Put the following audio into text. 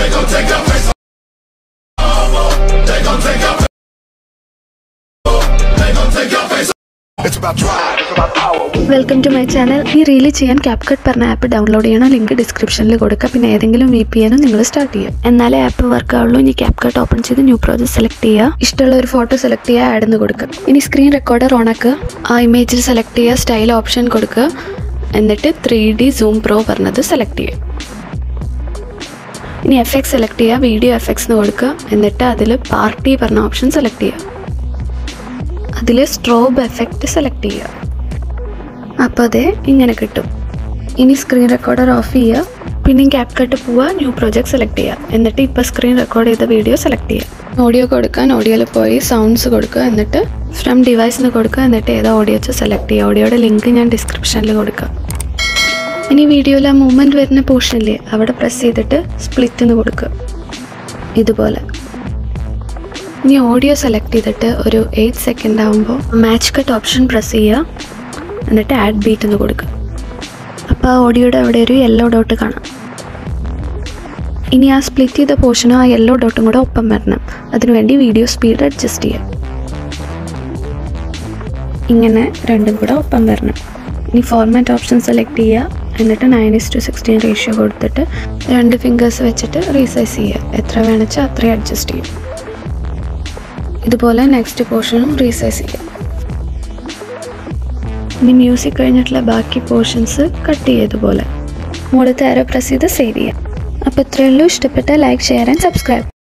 It's about drive. It's about power. Welcome to my channel ഈ reel ചെയ്യാൻ CapCut പറഞ്ഞ app download ചെയ്യണം link ഡിസ്ക്രിപ്ഷനിൽ കൊടുക്കുക പിന്നെ ഏതെങ്കിലും വി പി എനും നിങ്ങൾ സ്റ്റാർട്ട് ചെയ്യുക എന്നാലേ ആപ്പ് വർക്ക് ആവുള്ളൂ ഇനി ക്യാപ്കട്ട് ഓപ്പൺ ചെയ്ത് ന്യൂ പ്രോജക്റ്റ് സെലക്ട് ചെയ്യുക ഇഷ്ടമുള്ള ഒരു ഫോട്ടോ സെലക്ട് ചെയ്യുക ആഡ് എന്ന് കൊടുക്കുക ഇനി സ്ക്രീൻ റെക്കോർഡർ ഓൺ ആക്കുക ആ ഇമേജിൽ സെലക്ട് ചെയ്യുക സ്റ്റൈൽ ഓപ്ഷൻ കൊടുക്കുക എന്നിട്ട് ത്രീ ഡി സൂം പ്രോ പറഞ്ഞത് സെലക്ട് ചെയ്യുക ഇനി എഫ് എക്സ് സെലക്ട് ചെയ്യുക വീഡിയോ എഫ് എക്സ് എന്ന് കൊടുക്കുക എന്നിട്ട് അതിൽ പാർട്ടി പറഞ്ഞ ഓപ്ഷൻ സെലക്ട് ചെയ്യുക അതിൽ സ്ട്രോബ് എഫക്റ്റ് സെലക്ട് ചെയ്യുക അപ്പോൾ അതെ ഇങ്ങനെ കിട്ടും ഇനി സ്ക്രീൻ റെക്കോർഡർ ഓഫ് ചെയ്യുക പിന്നെയും ക്യാപ് കട്ട് പോവുക ന്യൂ പ്രോജക്റ്റ് സെലക്ട് ചെയ്യുക എന്നിട്ട് ഇപ്പോൾ സ്ക്രീൻ റെക്കോർഡ് ചെയ്ത വീഡിയോ സെലക്ട് ചെയ്യുക ഓഡിയോ കൊടുക്കാൻ ഓഡിയോയിൽ പോയി സൗണ്ട്സ് കൊടുക്കുക എന്നിട്ട് ഫ്രം ഡിവൈസിന് കൊടുക്കുക എന്നിട്ട് ഏതാ ഓഡിയോ വെച്ച് സെലക്ട് ചെയ്യുക ഓഡിയോയുടെ ലിങ്ക് ഞാൻ ഡിസ്ക്രിപ്ഷനിൽ കൊടുക്കാം ഇനി വീഡിയോയിൽ ആ മൂവ്മെൻറ്റ് വരുന്ന പോർഷനില്ലേ അവിടെ പ്രസ് ചെയ്തിട്ട് സ്പ്ലിറ്റ് എന്ന് കൊടുക്കുക ഇതുപോലെ ഇനി ഓഡിയോ സെലക്ട് ചെയ്തിട്ട് ഒരു എയ്റ്റ് സെക്കൻഡ് ആകുമ്പോൾ മാച്ച് കട്ട് ഓപ്ഷൻ പ്രസ് ചെയ്യുക എന്നിട്ട് ആഡ് ബീറ്റ് എന്ന് കൊടുക്കുക അപ്പോൾ ആ ഓഡിയോയുടെ അവിടെ ഒരു യെല്ലോ ഡോട്ട് കാണാം ഇനി ആ സ്പ്ലിറ്റ് ചെയ്ത പോർഷനും ആ യെല്ലോ ഡോട്ടും കൂടെ ഒപ്പം വരണം അതിനുവേണ്ടി വീഡിയോ സ്പീഡ് അഡ്ജസ്റ്റ് ചെയ്യാം ഇങ്ങനെ രണ്ടും കൂടെ ഒപ്പം വരണം ഇനി ഫോർമാറ്റ് ഓപ്ഷൻ സെലക്ട് ചെയ്യുക എന്നിട്ട് nine is to sixteen ratio കൊടുത്തിട്ട് രണ്ട് ഫിംഗേഴ്സ് വെച്ചിട്ട് റീസൈസ് ചെയ്യുക എത്ര വേണമെച്ചാൽ അത്രയും അഡ്ജസ്റ്റ് ചെയ്യും ഇതുപോലെ നെക്സ്റ്റ് പോർഷനും റീസൈസ് ചെയ്യാം ഇനി മ്യൂസിക് കഴിഞ്ഞിട്ടുള്ള ബാക്കി പോർഷൻസ് കട്ട് ചെയ്തതുപോലെ മുകളിലത്തെ ആരോ പ്രസ് ചെയ്ത് സേവ് ചെയ്യാം അപ്പോൾ ഇത്രയേ ഉള്ളൂ ഇഷ്ടപ്പെട്ട ലൈക്ക് ഷെയർ ആൻഡ് സബ്സ്ക്രൈബ്